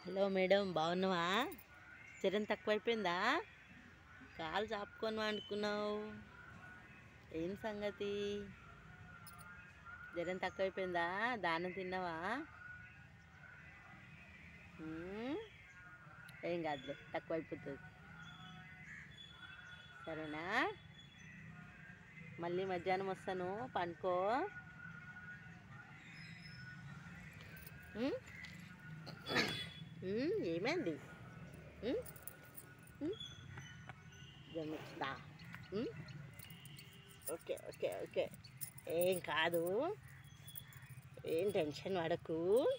Hello madam బాగున్నావా జ్వరం తక్కువైపోయిందా కాలు చాపుకొని వండుకున్నావు ఏం సంగతి జ్వరం తక్కువైపోయిందా దానం తిన్నావా ఉమ్, ఏం కాదులే తక్కువైపోతుంది సరేనా మళ్ళీ మధ్యాహ్నం వస్తాను పండుకో ఉమ్? ఉమ్, ఏమైంది ఉమ్? ఉమ్? జమిస్తా ఉమ్? ఓకే ఓకే ఓకే ఏం కాదు ఏం టెన్షన్ పడకు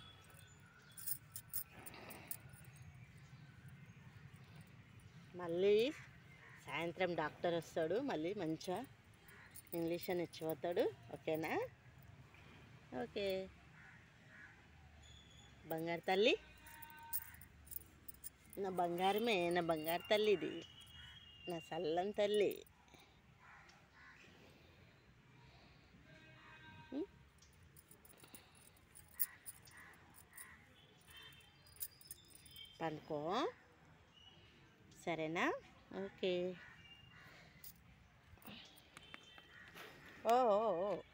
మళ్ళీ సాయంత్రం డాక్టర్ వస్తాడు మళ్ళీ మంచిగా ఇంగ్లీష్ అని ఇచ్చిపోతాడు ఓకేనా ఓకే బంగారు తల్లి నా బంగారమే నా బంగారు తల్లి ఇది నా సల్లం తల్లి ఉం? పనుకో సరేనా ఓకే ఓ ఓ, ఓ